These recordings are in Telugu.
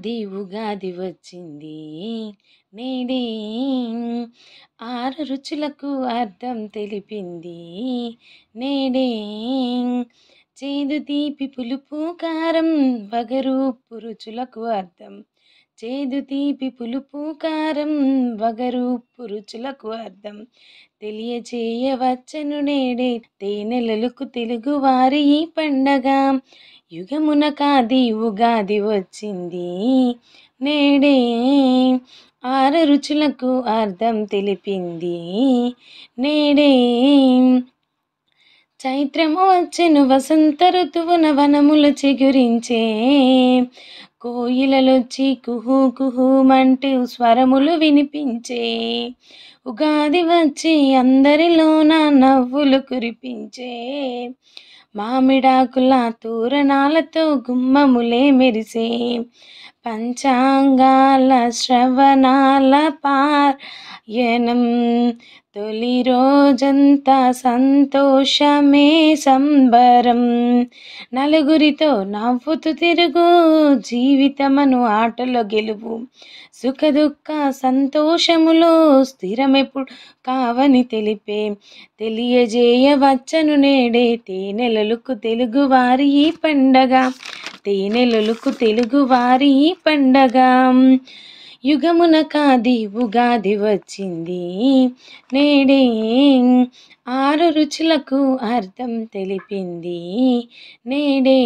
కాది ఉగాది వచ్చింది నేడే ఆరు రుచులకు అర్థం తెలిపింది నేడే చేదు తీపి పులుపు కారం వగరు రుచులకు అర్థం చేదు తీపి పులుపు కారం వగరు రుచులకు అర్థం తెలియచేయవచ్చను నేడే తేనెలలకు తెలుగు వారి ఈ పండగ యుగమున కాది ఉగాది వచ్చింది నేడే ఆరు రుచులకు అర్థం తెలిపింది నేడే చైత్రము వచ్చెను వసంత ఋతువున వనములు చిగురించే కోయిలలొచ్చి కుహు కుహుమంటూ స్వరములు వినిపించే ఉగాది వచ్చి అందరిలోన నవ్వులు కురిపించే మామిడాకుల తోరణాలతో గుమ్మములే మెరిసే పంచాంగాల శ్రవణాల పాయనం తొలి రోజంతా సంతోషమే సంబరం నలుగురితో నవ్వుతూ తిరుగు జీవితమను ఆటలో గెలువు సుఖ దుఃఖ సంతోషములో స్థిరమెప్పుడు కావని తెలిపే తెలియజేయవచ్చను నేడే తేనెలలకు తెలుగు వారి ఈ పండగ తేనెలలకు తెలుగు వారి ఈ పండగ యుగమున కాది ఉగాది వచ్చింది నేడే ఆరు రుచులకు అర్థం తెలిపింది నేడే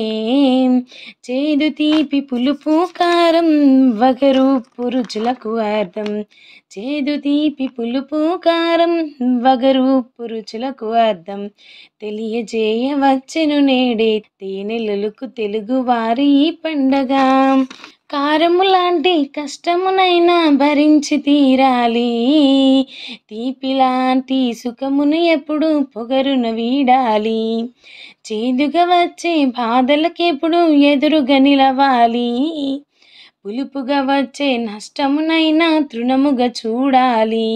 చేదు తీపి పులుపు కారం వగరు రుచులకు అర్థం చేదు తీపి పులుపు కారం వగరు రుచులకు అర్థం తెలియజేయవచ్చెను నేడే తేనెలలకు తెలుగు వారి ఈ పండగ కారము లాంటి కష్టమునైనా భరించి తీరాలి తీపి లాంటి సుఖమును ఎప్పుడు పొగరున వీడాలి చేదుగా వచ్చే బాధలకెప్పుడు ఎదురుగా నిలవాలి పులుపుగా వచ్చే నష్టమునైనా తృణముగా చూడాలి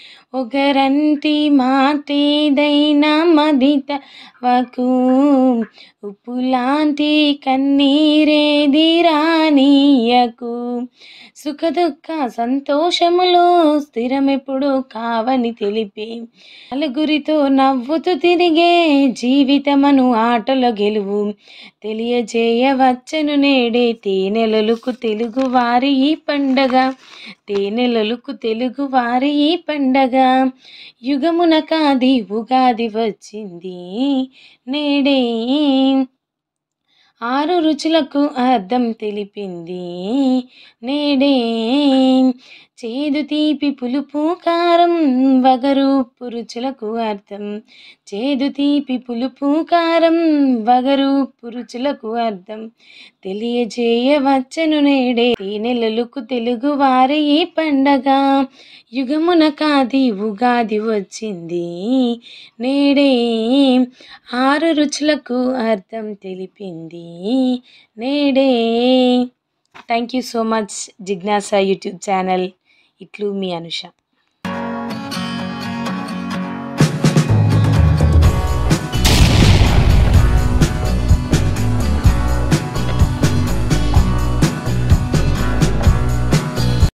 ఒకరంటి మాటేదైనా మదితవకు ఉప్పు లాంటి కన్నీరేది రానీయకు సుఖ దుఃఖ సంతోషములో స్థిరమెప్పుడు కావని తెలిపి నలుగురితో నవ్వుతూ తిరిగే జీవితమను ఆటలో గెలువు తెలియజేయవచ్చను నేడే తేనెలలకు తెలుగు వారి ఈ పండగ తేనెలలకు తెలుగు వారి ఈ పండగ యుగమున కాది ఉగాది వచ్చింది నేడే ఆరు రుచులకు అర్థం తెలిపింది నేడే చేదు తీపి పులుపు కారం వగరు రుచులకు అర్థం చేదు తీపి పులుపు కారం వగరు రుచులకు అర్థం తెలియజేయవచ్చను నేడే తేనెలలకు తెలుగు వారి ఈ పండగ యుగమున కాది ఉగాది వచ్చింది నేడే ఆరు రుచులకు అర్థం తెలిపింది నేడే thank you so much Jignasa YouTube channel ఇట్లు మీ అనుష